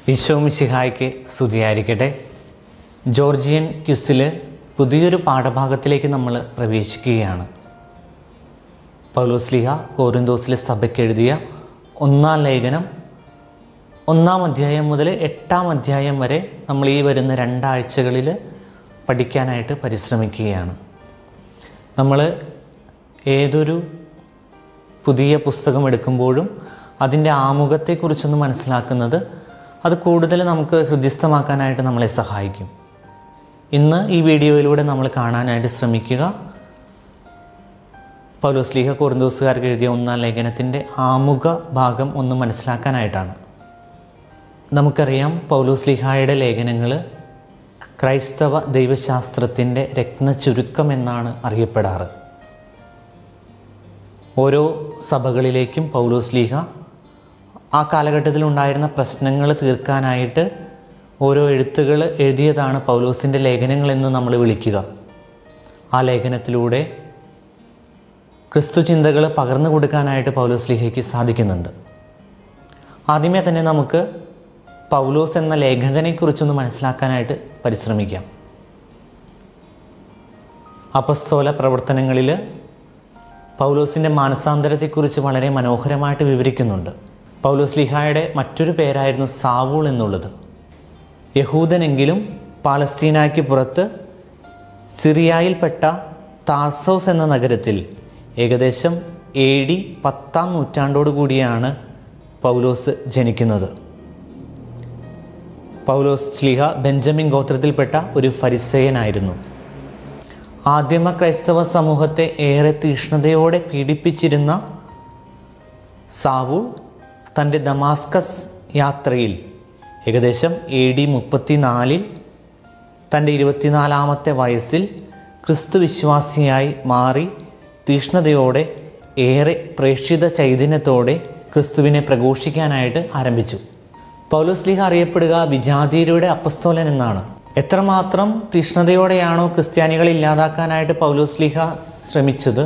ഈശോ മിശിഹായ്ക്ക് സ്തുതിയായിരിക്കട്ടെ ജോർജിയൻ ക്യുസിൽ പുതിയൊരു പാഠഭാഗത്തിലേക്ക് നമ്മൾ പ്രവേശിക്കുകയാണ് പൗലോസ്ലിഹ കോരിന്തോസിലെ സഭയ്ക്ക് എഴുതിയ ഒന്നാം ലേഖനം ഒന്നാം അധ്യായം മുതൽ എട്ടാം അധ്യായം വരെ നമ്മൾ ഈ വരുന്ന രണ്ടാഴ്ചകളിൽ പഠിക്കാനായിട്ട് പരിശ്രമിക്കുകയാണ് നമ്മൾ ഏതൊരു പുതിയ പുസ്തകം എടുക്കുമ്പോഴും അതിൻ്റെ ആമുഖത്തെക്കുറിച്ചൊന്ന് മനസ്സിലാക്കുന്നത് അത് കൂടുതൽ നമുക്ക് ഹൃദ്യസ്ഥമാക്കാനായിട്ട് നമ്മളെ സഹായിക്കും ഇന്ന് ഈ വീഡിയോയിലൂടെ നമ്മൾ കാണാനായിട്ട് ശ്രമിക്കുക പൗലോസ്ലീഹ കോറിന്തോസുകാർക്ക് എഴുതിയ ഒന്നാം ലേഖനത്തിൻ്റെ ആമുഖ ഭാഗം ഒന്ന് മനസ്സിലാക്കാനായിട്ടാണ് നമുക്കറിയാം പൗലോസ്ലിഹായുടെ ലേഖനങ്ങൾ ക്രൈസ്തവ ദൈവശാസ്ത്രത്തിൻ്റെ രത്നചുരുക്കം എന്നാണ് അറിയപ്പെടാറ് ഓരോ സഭകളിലേക്കും പൗലോസ്ലീഹ ആ കാലഘട്ടത്തിൽ ഉണ്ടായിരുന്ന പ്രശ്നങ്ങൾ തീർക്കാനായിട്ട് ഓരോ എഴുത്തുകൾ എഴുതിയതാണ് പൗലോസിൻ്റെ ലേഖനങ്ങളെന്ന് നമ്മൾ വിളിക്കുക ആ ലേഖനത്തിലൂടെ ക്രിസ്തു ചിന്തകൾ പകർന്നു കൊടുക്കാനായിട്ട് പൗലോസ്ലിഹയ്ക്ക് സാധിക്കുന്നുണ്ട് ആദ്യമേ തന്നെ നമുക്ക് പൗലോസ് എന്ന ലേഖകനെക്കുറിച്ചൊന്ന് മനസ്സിലാക്കാനായിട്ട് പരിശ്രമിക്കാം അപസ്തോല പ്രവർത്തനങ്ങളിൽ പൗലോസിൻ്റെ മാനസാന്തരത്തെക്കുറിച്ച് വളരെ മനോഹരമായിട്ട് വിവരിക്കുന്നുണ്ട് പൗലോസ് ലിഹായുടെ മറ്റൊരു പേരായിരുന്നു സാവൂൾ എന്നുള്ളത് യഹൂദനെങ്കിലും പാലസ്തീനായ്ക്ക് പുറത്ത് സിറിയായിൽപ്പെട്ട താർസോസ് എന്ന നഗരത്തിൽ ഏകദേശം എ ഡി പത്താം നൂറ്റാണ്ടോടു കൂടിയാണ് പൗലോസ് ജനിക്കുന്നത് പൗലോസ് സ്ലിഹ ബെഞ്ചമിൻ ഗോത്രത്തിൽപ്പെട്ട ഒരു ഫരിസേയനായിരുന്നു ആദ്യമ ക്രൈസ്തവ സമൂഹത്തെ ഏറെ തീഷ്ണതയോടെ പീഡിപ്പിച്ചിരുന്ന സാവൂൾ തൻ്റെ ദമാസ്കസ് യാത്രയിൽ ഏകദേശം എ ഡി മുപ്പത്തിനാലിൽ തൻ്റെ ഇരുപത്തിനാലാമത്തെ വയസ്സിൽ ക്രിസ്തു വിശ്വാസിയായി മാറി തീഷ്ണതയോടെ ഏറെ പ്രേക്ഷിത ചൈതന്യത്തോടെ ക്രിസ്തുവിനെ പ്രഘോഷിക്കാനായിട്ട് ആരംഭിച്ചു പൗലോസ്ലിഹ അറിയപ്പെടുക വിജാതീയരുടെ അപ്പസ്തോലൻ എന്നാണ് എത്രമാത്രം തീഷ്ണതയോടെയാണോ ക്രിസ്ത്യാനികളെ ഇല്ലാതാക്കാനായിട്ട് പൗലോസ്ലിഹ ശ്രമിച്ചത്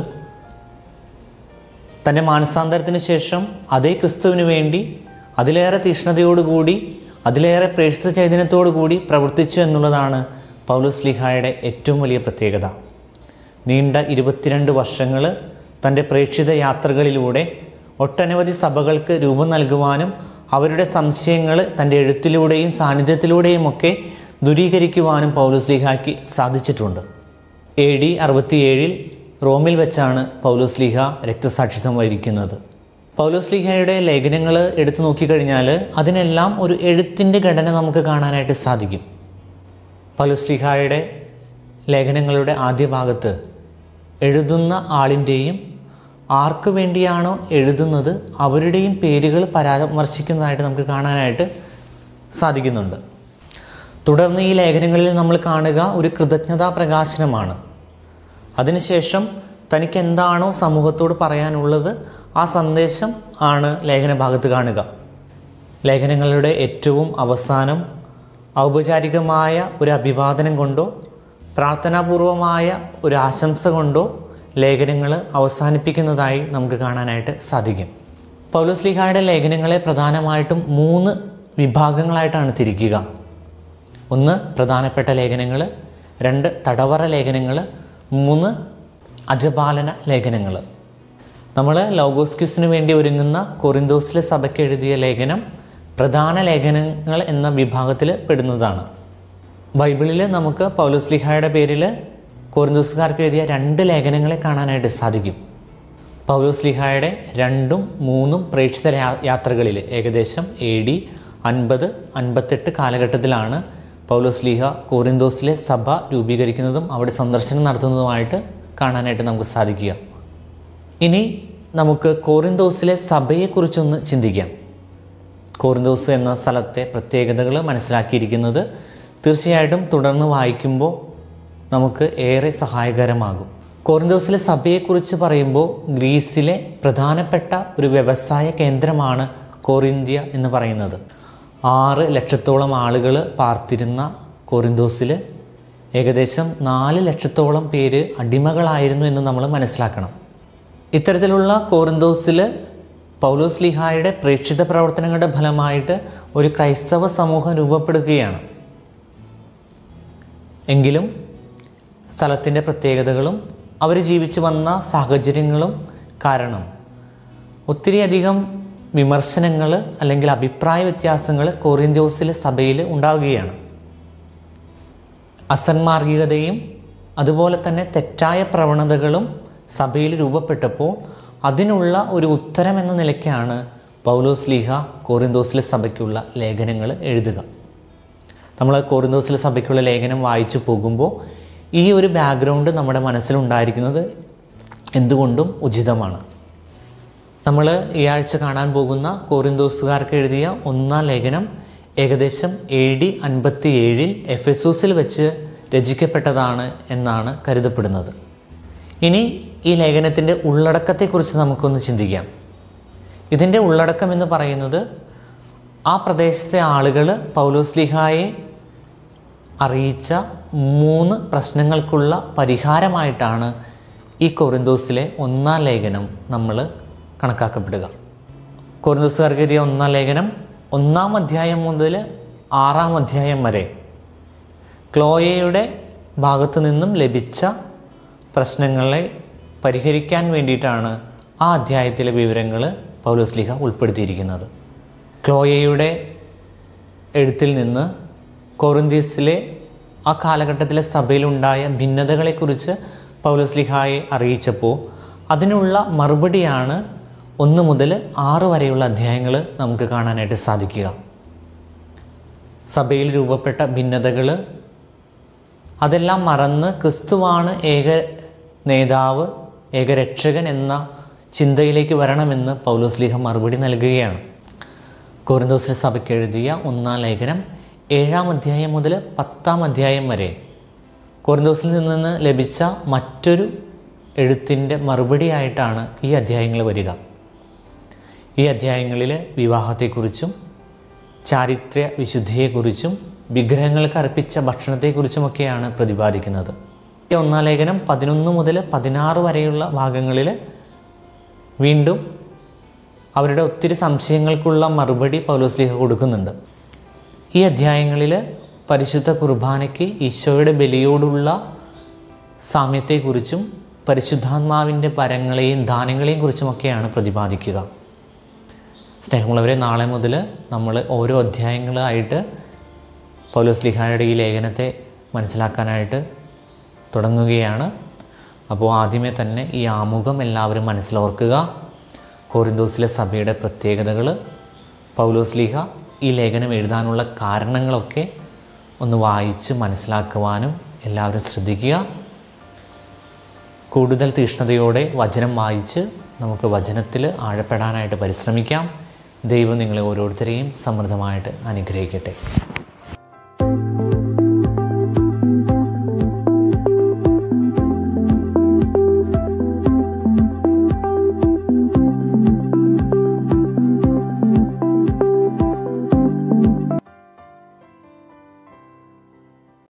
തൻ്റെ മാനസാന്തരത്തിന് ശേഷം അതേ ക്രിസ്തുവിന് വേണ്ടി അതിലേറെ തീഷ്ണതയോടുകൂടി അതിലേറെ പ്രേക്ഷിത ചൈതന്യത്തോടു കൂടി പ്രവർത്തിച്ചു എന്നുള്ളതാണ് പൗലോസ്ലിഹായുടെ ഏറ്റവും വലിയ പ്രത്യേകത നീണ്ട ഇരുപത്തിരണ്ട് വർഷങ്ങൾ തൻ്റെ പ്രേക്ഷിത യാത്രകളിലൂടെ ഒട്ടനവധി സഭകൾക്ക് രൂപം നൽകുവാനും അവരുടെ സംശയങ്ങൾ തൻ്റെ എഴുത്തിലൂടെയും സാന്നിധ്യത്തിലൂടെയും ഒക്കെ ദൂരീകരിക്കുവാനും പൗലോസ്ലിഹായ്ക്ക് സാധിച്ചിട്ടുണ്ട് എ ഡി അറുപത്തിയേഴിൽ റോമിൽ വെച്ചാണ് പൗലോസ്ലിഹ രക്തസാക്ഷിത്വം വഹിക്കുന്നത് പൗലോസ്ലിഹയുടെ ലേഖനങ്ങൾ എടുത്തു നോക്കിക്കഴിഞ്ഞാൽ അതിനെല്ലാം ഒരു എഴുത്തിൻ്റെ ഘടന നമുക്ക് കാണാനായിട്ട് സാധിക്കും പൗലോസ്ലിഹായുടെ ലേഖനങ്ങളുടെ ആദ്യ ഭാഗത്ത് എഴുതുന്ന ആളിൻ്റെയും ആർക്ക് വേണ്ടിയാണോ എഴുതുന്നത് അവരുടെയും പേരുകൾ പരാമർശിക്കുന്നതായിട്ട് നമുക്ക് കാണാനായിട്ട് സാധിക്കുന്നുണ്ട് തുടർന്ന് ഈ ലേഖനങ്ങളിൽ നമ്മൾ കാണുക ഒരു കൃതജ്ഞതാ പ്രകാശനമാണ് അതിനുശേഷം തനിക്ക് എന്താണോ സമൂഹത്തോട് പറയാനുള്ളത് ആ സന്ദേശം ആണ് ലേഖന ഭാഗത്ത് കാണുക ലേഖനങ്ങളുടെ ഏറ്റവും അവസാനം ഔപചാരികമായ ഒരു അഭിവാദനം കൊണ്ടോ പ്രാർത്ഥനാപൂർവമായ ഒരു ആശംസ കൊണ്ടോ ലേഖനങ്ങൾ അവസാനിപ്പിക്കുന്നതായി നമുക്ക് കാണാനായിട്ട് സാധിക്കും പൗലോസ്ലിഹായുടെ ലേഖനങ്ങളെ പ്രധാനമായിട്ടും മൂന്ന് വിഭാഗങ്ങളായിട്ടാണ് തിരിക്കുക ഒന്ന് പ്രധാനപ്പെട്ട ലേഖനങ്ങൾ രണ്ട് തടവറ ലേഖനങ്ങൾ മൂന്ന് അജപാലന ലേഖനങ്ങൾ നമ്മൾ ലോഗോസ്ക്യൂസിന് വേണ്ടി ഒരുങ്ങുന്ന കൊറിന്തോസിലെ സഭയ്ക്ക് എഴുതിയ ലേഖനം പ്രധാന ലേഖനങ്ങൾ എന്ന വിഭാഗത്തിൽ പെടുന്നതാണ് ബൈബിളിൽ നമുക്ക് പൗലോസ്ലിഹായുടെ പേരിൽ കോറിന്തോസുകാർക്ക് എഴുതിയ രണ്ട് ലേഖനങ്ങളെ കാണാനായിട്ട് സാധിക്കും പൗലോസ്ലിഹായുടെ രണ്ടും മൂന്നും പ്രേക്ഷിത യാത്രകളിൽ ഏകദേശം എ ഡി അൻപത് അൻപത്തെട്ട് കാലഘട്ടത്തിലാണ് പൗലോസ്ലിഹ കോറിന്തോസിലെ സഭ രൂപീകരിക്കുന്നതും അവിടെ സന്ദർശനം നടത്തുന്നതുമായിട്ട് കാണാനായിട്ട് നമുക്ക് സാധിക്കുക ഇനി നമുക്ക് കോറിന്തോസിലെ സഭയെക്കുറിച്ചൊന്ന് ചിന്തിക്കാം കോറിന്തോസ് എന്ന സ്ഥലത്തെ പ്രത്യേകതകൾ മനസ്സിലാക്കിയിരിക്കുന്നത് തീർച്ചയായിട്ടും തുടർന്ന് വായിക്കുമ്പോൾ നമുക്ക് ഏറെ സഹായകരമാകും കോറിന്തോസിലെ സഭയെക്കുറിച്ച് പറയുമ്പോൾ ഗ്രീസിലെ പ്രധാനപ്പെട്ട ഒരു വ്യവസായ കേന്ദ്രമാണ് കോറിന്ത്യ എന്ന് പറയുന്നത് ആറ് ലക്ഷത്തോളം ആളുകൾ പാർത്തിരുന്ന കോറിന്തോസിൽ ഏകദേശം നാല് ലക്ഷത്തോളം പേര് അടിമകളായിരുന്നു എന്ന് നമ്മൾ മനസ്സിലാക്കണം ഇത്തരത്തിലുള്ള കോറിന്തോസിൽ പൗലോസ് ലിഹായുടെ പ്രേക്ഷിത പ്രവർത്തനങ്ങളുടെ ഫലമായിട്ട് ഒരു ക്രൈസ്തവ സമൂഹം രൂപപ്പെടുകയാണ് എങ്കിലും സ്ഥലത്തിൻ്റെ പ്രത്യേകതകളും അവർ ജീവിച്ചു വന്ന സാഹചര്യങ്ങളും കാരണം ഒത്തിരിയധികം വിമർശനങ്ങൾ അല്ലെങ്കിൽ അഭിപ്രായ വ്യത്യാസങ്ങൾ കോറിന്ത്യോസിലെ സഭയിൽ ഉണ്ടാവുകയാണ് അസന്മാർഗികതയും അതുപോലെ തന്നെ തെറ്റായ പ്രവണതകളും സഭയിൽ രൂപപ്പെട്ടപ്പോൾ അതിനുള്ള ഒരു ഉത്തരം എന്ന നിലയ്ക്കാണ് പൗലോസ് ലീഹ കോറിന്തോസിലെ സഭയ്ക്കുള്ള ലേഖനങ്ങൾ എഴുതുക നമ്മൾ കോറിന്തോസിലെ സഭയ്ക്കുള്ള ലേഖനം വായിച്ചു പോകുമ്പോൾ ഈ ഒരു ബാക്ക്ഗ്രൗണ്ട് നമ്മുടെ മനസ്സിലുണ്ടായിരിക്കുന്നത് എന്തുകൊണ്ടും ഉചിതമാണ് നമ്മൾ ഈ ആഴ്ച കാണാൻ പോകുന്ന കോറിന്തോസുകാർക്ക് എഴുതിയ ഒന്നാം ലേഖനം ഏകദേശം എ ഡി അൻപത്തി ഏഴിൽ എഫ് എസൂസിൽ വെച്ച് രചിക്കപ്പെട്ടതാണ് എന്നാണ് കരുതപ്പെടുന്നത് ഇനി ഈ ലേഖനത്തിൻ്റെ ഉള്ളടക്കത്തെക്കുറിച്ച് നമുക്കൊന്ന് ചിന്തിക്കാം ഇതിൻ്റെ ഉള്ളടക്കം എന്ന് പറയുന്നത് ആ പ്രദേശത്തെ ആളുകൾ പൗലോസ്ലിഹായെ അറിയിച്ച മൂന്ന് പ്രശ്നങ്ങൾക്കുള്ള പരിഹാരമായിട്ടാണ് ഈ കൊറിന്തോസിലെ ഒന്നാം ലേഖനം നമ്മൾ കണക്കാക്കപ്പെടുക കൊറിന്തോസുകാർക്ക് എഴുതിയ ഒന്നാം ലേഖനം ഒന്നാം അധ്യായം മുതൽ ആറാം അധ്യായം വരെ ക്ലോയയുടെ ഭാഗത്തു നിന്നും ലഭിച്ച പ്രശ്നങ്ങളെ പരിഹരിക്കാൻ വേണ്ടിയിട്ടാണ് ആ അധ്യായത്തിലെ വിവരങ്ങൾ പൗലോസ്ലിഹ ഉൾപ്പെടുത്തിയിരിക്കുന്നത് ക്ലോയയുടെ എഴുത്തിൽ നിന്ന് കൊറിന്തീസിലെ ആ കാലഘട്ടത്തിലെ സഭയിലുണ്ടായ ഭിന്നതകളെക്കുറിച്ച് പൗലോസ്ലിഹായെ അറിയിച്ചപ്പോൾ അതിനുള്ള മറുപടിയാണ് ഒന്ന് മുതൽ ആറ് വരെയുള്ള അധ്യായങ്ങൾ നമുക്ക് കാണാനായിട്ട് സാധിക്കുക സഭയിൽ രൂപപ്പെട്ട ഭിന്നതകൾ അതെല്ലാം മറന്ന് ക്രിസ്തുവാണ് ഏക നേതാവ് ഏകരക്ഷകൻ എന്ന ചിന്തയിലേക്ക് വരണമെന്ന് പൗലോസ്ലിഹ മറുപടി നൽകുകയാണ് കോറിന്തോസിലെ സഭയ്ക്ക് എഴുതിയ ഒന്നാം ലേഖനം ഏഴാം അധ്യായം മുതൽ പത്താം അധ്യായം വരെ കോറിന്തോസിൽ നിന്ന് ലഭിച്ച മറ്റൊരു എഴുത്തിൻ്റെ മറുപടിയായിട്ടാണ് ഈ അധ്യായങ്ങൾ വരിക ഈ അധ്യായങ്ങളിൽ വിവാഹത്തെക്കുറിച്ചും ചാരിത്ര്യ വിശുദ്ധിയെക്കുറിച്ചും വിഗ്രഹങ്ങൾക്ക് അർപ്പിച്ച ഭക്ഷണത്തെക്കുറിച്ചുമൊക്കെയാണ് പ്രതിപാദിക്കുന്നത് ഈ ഒന്നാം ലേഖനം പതിനൊന്ന് മുതൽ പതിനാറ് വരെയുള്ള ഭാഗങ്ങളിൽ വീണ്ടും അവരുടെ ഒത്തിരി സംശയങ്ങൾക്കുള്ള മറുപടി പൗലോസ്ലിഹ കൊടുക്കുന്നുണ്ട് ഈ അധ്യായങ്ങളിൽ പരിശുദ്ധ കുർബാനയ്ക്ക് ഈശോയുടെ ബലിയോടുള്ള സാമ്യത്തെക്കുറിച്ചും പരിശുദ്ധാത്മാവിൻ്റെ പരങ്ങളെയും ദാനങ്ങളെയും കുറിച്ചുമൊക്കെയാണ് പ്രതിപാദിക്കുക സ്നേഹമുള്ളവരെ നാളെ മുതൽ നമ്മൾ ഓരോ അധ്യായങ്ങളായിട്ട് പൗലോസ്ലിഹായുടെ ഈ ലേഖനത്തെ മനസ്സിലാക്കാനായിട്ട് തുടങ്ങുകയാണ് അപ്പോൾ ആദ്യമേ തന്നെ ഈ ആമുഖം എല്ലാവരും മനസ്സിലോർക്കുക കോറിന്തോസിലെ സഭയുടെ പ്രത്യേകതകൾ പൗലോസ്ലിഹ ഈ ലേഖനം എഴുതാനുള്ള കാരണങ്ങളൊക്കെ ഒന്ന് വായിച്ച് മനസ്സിലാക്കുവാനും എല്ലാവരും ശ്രദ്ധിക്കുക കൂടുതൽ തീഷ്ണതയോടെ വചനം വായിച്ച് നമുക്ക് വചനത്തിൽ ആഴപ്പെടാനായിട്ട് പരിശ്രമിക്കാം ദൈവം നിങ്ങളെ ഓരോരുത്തരെയും സമൃദ്ധമായിട്ട് അനുഗ്രഹിക്കട്ടെ